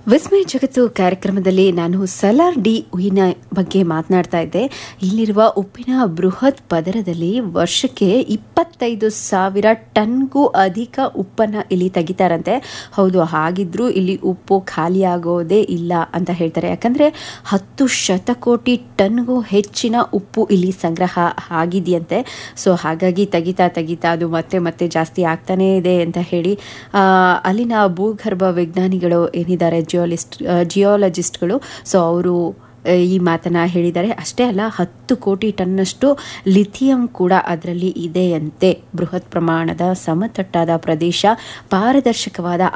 ವಿಸ್ಮಯ ಜಗತ್ತು ಕಾರ್ಯಕ್ರಮದಲ್ಲಿ ನಾನು ಸಲಾರ್ ಡಿ ಉಯಿನ ಬಗ್ಗೆ ಮಾತನಾಡ್ತಾ ಇದ್ದೆ ಇಲ್ಲಿರುವ ಉಪ್ಪಿನ ಬೃಹತ್ ಪದರದಲ್ಲಿ ವರ್ಷಕ್ಕೆ ಇಪ್ಪತ್ತೈದು ಸಾವಿರ ಟನ್ಗೂ ಅಧಿಕ ಉಪ್ಪನ್ನು ಇಲ್ಲಿ ತೆಗಿತಾರಂತೆ ಹೌದು ಹಾಗಿದ್ರೂ ಇಲ್ಲಿ ಉಪ್ಪು ಖಾಲಿ ಆಗೋದೇ ಇಲ್ಲ ಅಂತ ಹೇಳ್ತಾರೆ ಯಾಕಂದ್ರೆ ಹತ್ತು ಶತಕೋಟಿ ಟನ್ಗೂ ಹೆಚ್ಚಿನ ಉಪ್ಪು ಇಲ್ಲಿ ಸಂಗ್ರಹ ಆಗಿದೆಯಂತೆ ಸೊ ಹಾಗಾಗಿ ತೆಗಿತಾ ತೆಗಿತಾ ಅದು ಮತ್ತೆ ಮತ್ತೆ ಜಾಸ್ತಿ ಆಗ್ತಾನೇ ಇದೆ ಅಂತ ಹೇಳಿ ಆ, ಅಲ್ಲಿನ ಭೂಗರ್ಭ ವಿಜ್ಞಾನಿಗಳು ಏನಿದ್ದಾರೆ ಜಿಯೋಲಿಸ್ಟ್ ಜಿಯೋಲಜಿಸ್ಟ್ಗಳು ಸೊ ಅವರು ಈ ಮಾತನ್ನ ಹೇಳಿದ್ದಾರೆ ಅಷ್ಟೇ ಅಲ್ಲ ಹತ್ತು ಕೋಟಿ ಟನ್ನಷ್ಟು ಲಿಥಿಯಂ ಕೂಡ ಅದರಲ್ಲಿ ಇದೆಯಂತೆ ಬೃಹತ್ ಪ್ರಮಾಣದ ಸಮತಟ್ಟಾದ ಪ್ರದೇಶ ಪಾರದರ್ಶಕವಾದ